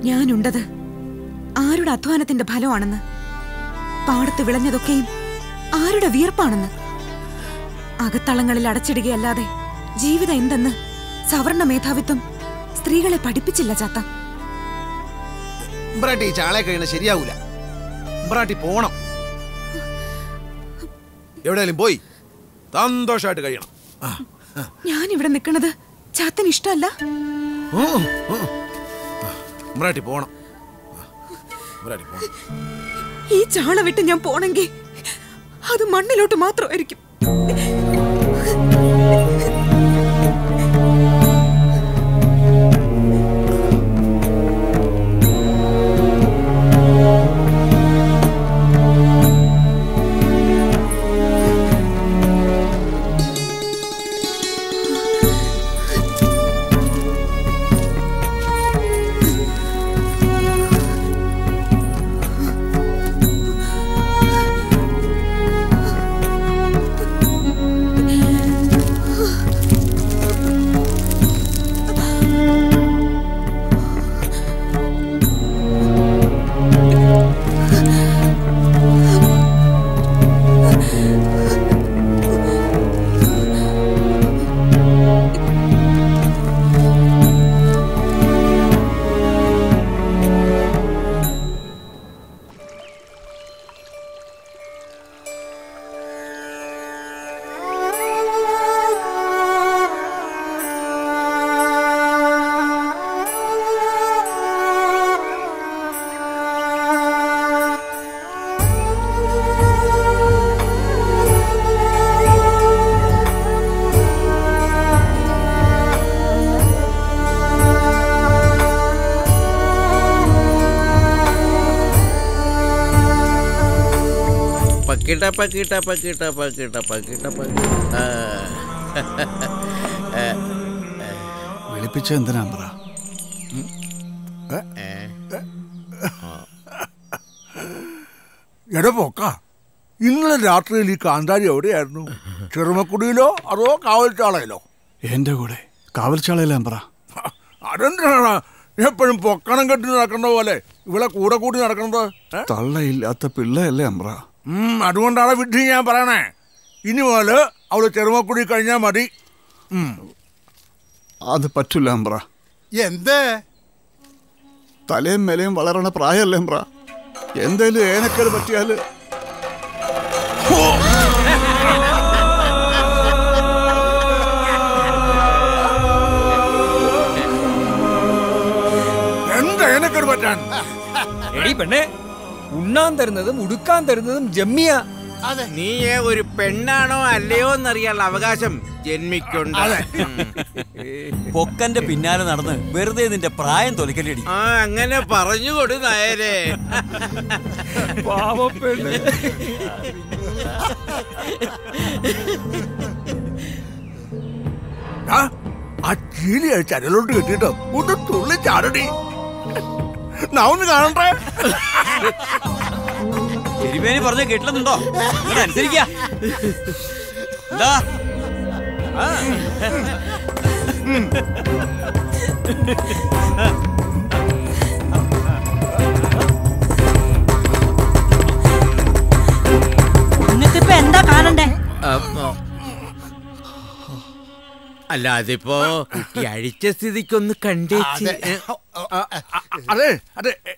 ഞാനുണ്ടത് ആരുടെ അധ്വാനത്തിന്റെ ഫലമാണെന്ന് പാടത്ത് വിളഞ്ഞതൊക്കെയും ആരുടെ വിയർപ്പാണെന്ന് അകത്തളങ്ങളിൽ അടച്ചിടുകയല്ലാതെ ജീവിതം എന്തെന്ന് സവർണ മേധാവിത്വം സ്ത്രീകളെ പഠിപ്പിച്ചില്ല ചാത്ത ഇമ്പ്രാട്ടി ഈ ചാളെ കഴിയണ ശരിയാവൂല ഇമ്പ്രാട്ടി പോണം എവിടെയാലും പോയി സന്തോഷമായിട്ട് കഴിയണം ആ, ഞാൻ ഇവിടെ നിൽക്കുന്നത് ചാത്തന് ഇഷ്ടമല്ല ഉം, ഉം. ആ, ഇമ്പ്രാട്ടി പോണം ആ, ഇമ്പ്രാട്ടി പോണം ഈ ചാള വിട്ട് ഞാൻ പോണെങ്കിൽ അത് മണ്ണിലോട്ട് മാത്രമായിരിക്കും പക്കിട്ട പക്കിട്ട പക്കിട്ട പക്കിട്ട പക്കിട്ട പക്കിട്ട വിളിപ്പിച്ച എന്തിനാ പറ എടാ പോക്ക ഇന്നലെ രാത്രിയിൽ ഈ കാന്താരി എവിടെയായിരുന്നു ചെറുമക്കുടിയിലോ അതോ കാവൽച്ചാളയിലോ എന്റെ കൂടെ കാവൽച്ചാളയിലാ പറ അതെന്തിനാണ് എപ്പോഴും പൊക്കണം കെട്ടി നടക്കുന്ന പോലെ ഇവിടെ കൂടെ കൂടി നടക്കുന്നത് ഏ? തള്ളയില്ലാത്ത പിള്ളയല്ലേ അമ്പ്ര ഉം, അതുകൊണ്ടാണ് വിഡ്ഢി ഞാൻ പറയണേ ഇനി മുതല് അവള് ചെറുമക്കുടി കഴിഞ്ഞാൽ മതി ഉം. അത് പറ്റില്ല അമ്പ്ര എന്ത് തലയും മേലയും വളരണ പ്രായമല്ലേ അമ്പ്ര എന്തേലും ഏനക്കേട് പറ്റിയാല് എന്താ എനക്കൊരു പറ്റാൻ എടി പെണ്ണെ ഉണ്ണാൻ തരുന്നതും ഉടുക്കാൻ തരുന്നതും ജമ്മിയ നീയെ ഒരു പെണ്ണാണോ അല്ലയോ എന്നറിയാനുള്ള അവകാശം ജന്മിക്കുണ്ട് ഉം. പൊക്കന്റെ പിന്നാലെ നടന്ന് വെറുതെ നിന്റെ പ്രായം തൊലിക്കലടി ആ അങ്ങനെ പറഞ്ഞുകൊടു നായരെ പാവപ്പെണ്ണ് ആ, ആ ചീലി ചരലോട്ട് കെട്ടിട്ട് ഒന്ന് തുള്ളി ചാടടി നാ ഒന്ന് കാണണ്ടേ തിരുമേനി പറഞ്ഞ കേട്ടില്ലെന്നുണ്ടോ ഇങ്ങനെ അനുസരിക്ക എന്താ നിങ്ങൾക്കിപ്പോ എന്താ കാണണ്ടേ അപ്പൊ- അല്ല അതിപ്പോ കുട്ടി അഴിച്ച സ്ഥിതിക്കൊന്ന് കണ്ടേച്ച് അതെ അതെ